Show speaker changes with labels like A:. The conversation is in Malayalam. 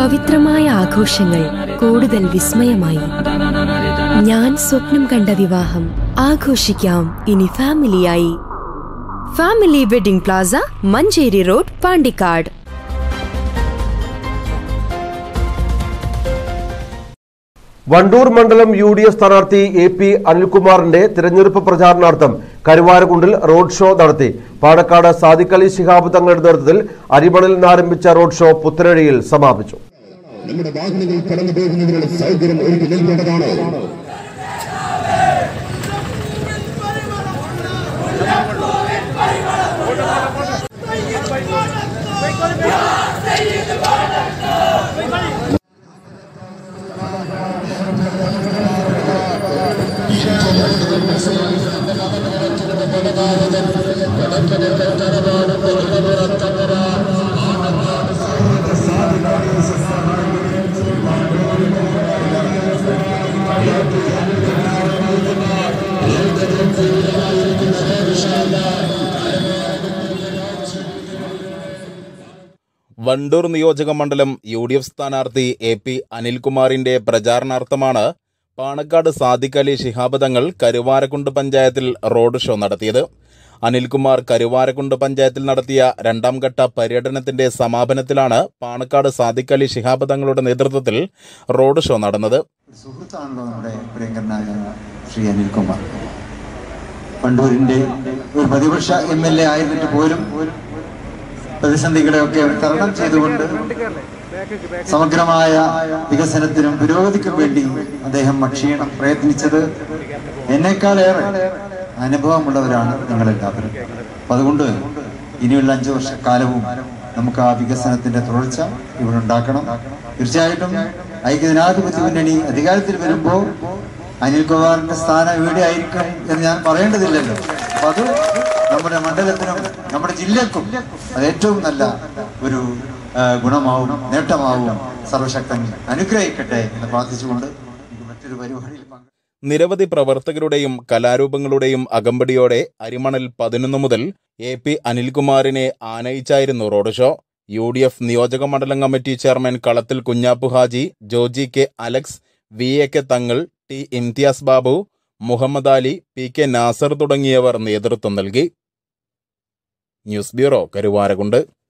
A: പവിത്രമായ ആഘോഷങ്ങൾ കൂടുതൽ വിസ്മയമായി ഞാൻ സ്വപ്നം കണ്ട വിവാഹം ആഘോഷിക്കാം ഇനി ഫാമിലിയായി family wedding plaza Manjeri road Pandikkad
B: Wandoor മണ്ഡലം യു ഡി എഫ് സ്ഥാനാർത്ഥി എ പി അനിൽകുമാറിന്റെ തിരഞ്ഞെടുപ്പ് പ്രചാരണാർത്ഥം കരുവാരക്കുണ്ടിൽ റോഡ് ഷോ നടത്തി പാണക്കാട് സാദിഖ് അലി ശിഹാബ് തങ്ങളുടെ നേതൃത്വത്തിൽ അരിമണിൽ നിന്ന് ആരംഭിച്ച റോഡ് ഷോ പുത്തനഴിയിൽ സമാപിച്ചു
C: നമ്മുടെ വാഹനങ്ങൾ കടന്നു പോകുന്നതിനുള്ള സൗകര്യം ഒരുക്കി നൽകേണ്ടതാണ്
D: വണ്ടൂർ നിയോജക മണ്ഡലം യു ഡി എഫ് സ്ഥാനാർത്ഥി എ പി അനിൽകുമാറിന്റെ പ്രചാരണാർത്ഥമാണ് പാണക്കാട് സാദിഖ് അലി ശിഹാബ് തങ്ങൾ കരുവാരക്കുണ്ട് പഞ്ചായത്തിൽ റോഡ് ഷോ നടത്തിയത് അനിൽകുമാർ കരുവാരക്കുണ്ട് പഞ്ചായത്തിൽ നടത്തിയ രണ്ടാം ഘട്ട പര്യടനത്തിന്റെ സമാപനത്തിലാണ് പാണക്കാട് സാദിഖ് അലി ശിഹാബ് തങ്ങളുടെ നേതൃത്വത്തിൽ റോഡ് ഷോ നടന്നത്
E: സുഹൃത്താണല്ലോ നമ്മുടെ പ്രിയങ്കരനായ ശ്രീ അനിൽകുമാർ വണ്ടൂരിന്റെ ഒരു പ്രതിപക്ഷ എം എൽ എ ആയിരുന്നിട്ട് പോലും പ്രതിസന്ധികളെയൊക്കെ തരണം ചെയ്തുകൊണ്ട് സമഗ്രമായ വികസനത്തിനും പുരോഗതിക്കും വേണ്ടി അദ്ദേഹം അക്ഷീണം പ്രയത്നിച്ചത് എന്നേക്കാളേറെ അനുഭവമുള്ളവരാണ് നിങ്ങളെല്ലാവരും അപ്പൊ അതുകൊണ്ട് ഇനിയുള്ള അഞ്ചു വർഷക്കാലവും നമുക്ക് ആ വികസനത്തിന്റെ തുടർച്ച ഇവിടെ ഉണ്ടാക്കണം തീർച്ചയായിട്ടും ഐക്യജനാധിപത്യ മുന്നണി അധികാരത്തിൽ വരുമ്പോ അനിൽകുമാറിന്റെ സ്ഥാനം എവിടെ ആയിരിക്കും എന്ന് ഞാൻ പറയേണ്ടതില്ലല്ലോ അപ്പൊ അത് നമ്മുടെ മണ്ഡലത്തിനും നമ്മുടെ ജില്ലക്കും അത് ഏറ്റവും നല്ല ഒരു ആ, ഗുണമാവും നേട്ടമാവും സർവശക്തൻ അനുഗ്രഹിക്കട്ടെ എന്ന് പ്രാർത്ഥിച്ചുകൊണ്ട് എനിക്ക് മറ്റൊരു പരിപാടിയിൽ പങ്കെടുക്കാം
D: നിരവധി പ്രവർത്തകരുടെയും കലാരൂപങ്ങളുടെയും അകമ്പടിയോടെ അരിമണൽ പതിനൊന്ന് മുതൽ എ പി അനിൽകുമാറിനെ ആനയിച്ചായിരുന്നു road show U D F നിയോജക മണ്ഡലം committee chairman Kalathil Kunhappu Haji Joji K Alex V A K Thangal T Imtiaz Babu Muhammad Ali P K Nasar തുടങ്ങിയവർ നേതൃത്വം നൽകി ന്യൂസ് ബ്യൂറോ കരുവാരകുണ്ട്